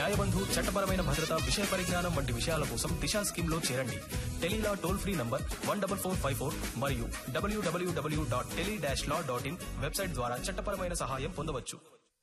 న్యాయబంధు చట్టపరమైన భద్రత విషయ పరిజ్ఞానం వంటి విషయాల కోసం దిశా స్కీమ్ లో చేరండి tele law toll free number one double four five four మరియు WWW dot tele dash law dot in website ద్వారా చట్టపరమైన సహాయం పొందవచ్చు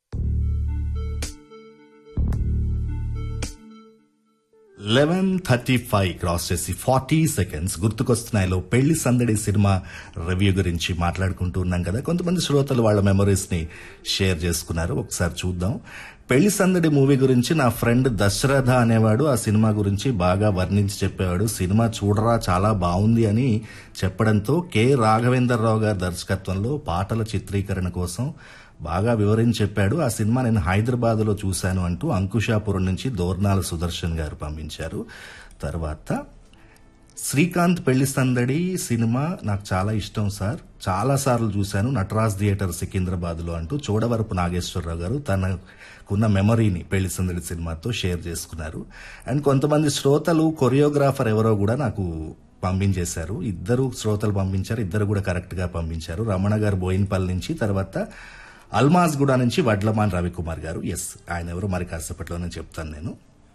లెవెన్ థర్టీ ఫైవ్ క్రాస్ చేసి ఫార్టీ సెకండ్స్ గుర్తుకొస్తున్నాయిలో పెళ్లి సందడి సినిమా రివ్యూ గురించి మాట్లాడుకుంటూ ఉన్నాం కదా కొంతమంది శ్రోతలు వాళ్ళ మెమరీస్ ని షేర్ చేసుకున్నారు ఒకసారి చూద్దాం పెళ్లి సందడి మూవీ గురించి నా ఫ్రెండ్ దశరథ అనేవాడు ఆ సినిమా గురించి బాగా వర్ణించి చెప్పేవాడు సినిమా చూడరా చాలా బాగుంది అని చెప్పడంతో కె రాఘవేంద్రరావు గారి దర్శకత్వంలో పాటల చిత్రీకరణ కోసం బాగా వివరించి చెప్పాడు ఆ సినిమా నేను హైదరాబాద్ లో చూశాను అంటూ అంకుశాపురం నుంచి దోర్నాల సుదర్శన్ గారు పంపించారు తర్వాత శ్రీకాంత్ పెళ్లి సందడి సినిమా నాకు చాలా ఇష్టం సార్ చాలా సార్లు చూశాను నటరాజ్ థియేటర్ సికింద్రాబాద్ లో అంటూ చూడవరపు నాగేశ్వరరావు గారు తనకున్న మెమరీని పెళ్లి సందడి సినిమాతో షేర్ చేసుకున్నారు అండ్ కొంతమంది శ్రోతలు కొరియోగ్రాఫర్ ఎవరో కూడా నాకు పంపించేశారు ఇద్దరు శ్రోతలు పంపించారు ఇద్దరు కూడా కరెక్ట్ గా పంపించారు రమణ గారు బోయిన్పల్లి నుంచి తర్వాత అల్మాజ్ గుడా నుంచి వడ్లమాన్ రవికుమార్ గారు ఎస్ ఆయన ఎవరు మరి కాసేపట్లోనే చెప్తాను నేను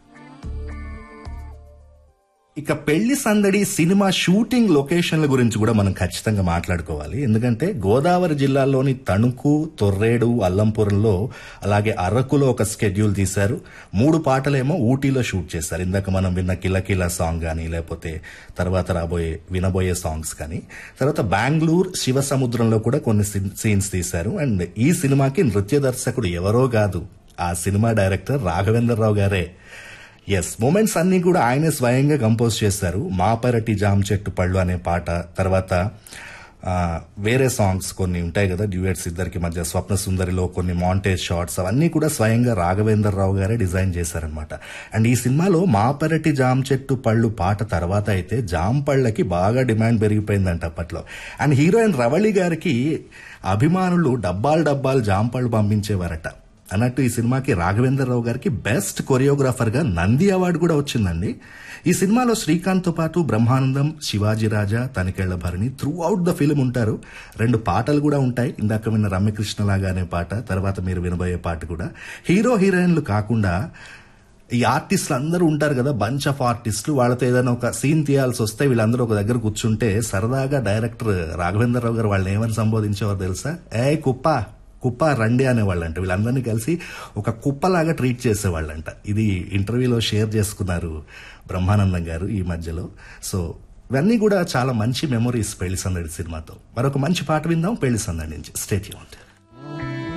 ఇక పెళ్లి సందడి సినిమా షూటింగ్ లొకేషన్ల గురించి కూడా మనం ఖచ్చితంగా మాట్లాడుకోవాలి ఎందుకంటే గోదావరి జిల్లాలోని తణుకు తొర్రేడు అల్లంపురంలో అలాగే అరకులో ఒక స్కెడ్యూల్ తీశారు మూడు పాటలేమో ఊటీలో షూట్ చేశారు ఇందాక మనం విన్న కిలకిల సాంగ్ కానీ లేకపోతే తర్వాత రాబోయే వినబోయే సాంగ్స్ కానీ తర్వాత బెంగళూరు శివ సముద్రంలో కూడా కొన్ని సీన్స్ తీశారు అండ్ ఈ సినిమాకి నృత్య దర్శకుడు ఎవరో కాదు ఆ సినిమా డైరెక్టర్ రాఘవేంద్రరావు గారే ఎస్ మూమెంట్స్ అన్ని కూడా ఆయనే స్వయంగా కంపోజ్ చేశారు మా పెరటి జామ్ చెట్టు పళ్ళు అనే పాట తర్వాత ఆ, వేరే సాంగ్స్ కొన్ని ఉంటాయి కదా డ్యూయట్స్ ఇద్దరికి మధ్య స్వప్న సుందరిలో కొన్ని మాంటేజ్ షార్ట్స్ అవన్నీ కూడా స్వయంగా రాఘవేంద్రరావు గారే డిజైన్ చేశారనమాట అండ్ ఈ సినిమాలో మా పెరటి జామ్ చెట్టు పళ్ళు పాట తర్వాత అయితే జామ్ పళ్ళకి బాగా డిమాండ్ పెరిగిపోయిందంట అప్పట్లో అండ్ హీరోయిన్ రవళి గారికి అభిమానులు డబ్బాలు డబ్బాలు జామ్ పళ్ళు పంపించేవారట అన్నట్టు ఈ సినిమాకి రాఘవేంద్రరావు గారికి బెస్ట్ కొరియోగ్రాఫర్ గా నంది అవార్డు కూడా వచ్చిందండి ఈ సినిమాలో శ్రీకాంత్ తో పాటు Brahmanandam Sivaji Raja Tanikella Bharani throughout the film ఉంటారు రెండు పాటలు కూడా ఉంటాయి ఇందాక విన్న రమ్యకృష్ణలాగా అనే పాట తర్వాత మీరు వినబోయే పాట కూడా హీరో హీరోయిన్లు కాకుండా ఈ ఆర్టిస్టులు అందరూ ఉంటారు కదా బంచ్ ఆఫ్ ఆర్టిస్టులు వాళ్ళతో ఏదైనా ఒక సీన్ తీయాల్సి వస్తే వీళ్ళందరూ ఒక దగ్గర కూర్చుంటే సరదాగా డైరెక్టర్ రాఘవేంద్రరావు గారు వాళ్ళని ఏమని సంబోధించేవారు తెలుసా ఏ కుప్ప కుప్ప రండి అనేవాళ్ళంట వీళ్ళందరినీ కలిసి ఒక కుప్పలాగా ట్రీట్ చేసేవాళ్ళంట ఇది ఇంటర్వ్యూలో షేర్ చేసుకున్నారు బ్రహ్మానందం గారు ఈ మధ్యలో సో ఇవన్నీ కూడా చాలా మంచి మెమొరీస్ పెళ్లి సందడి సినిమాతో మరొక మంచి పాట విందాం పెళ్లి సందడి నుంచి స్టేట్ యూన్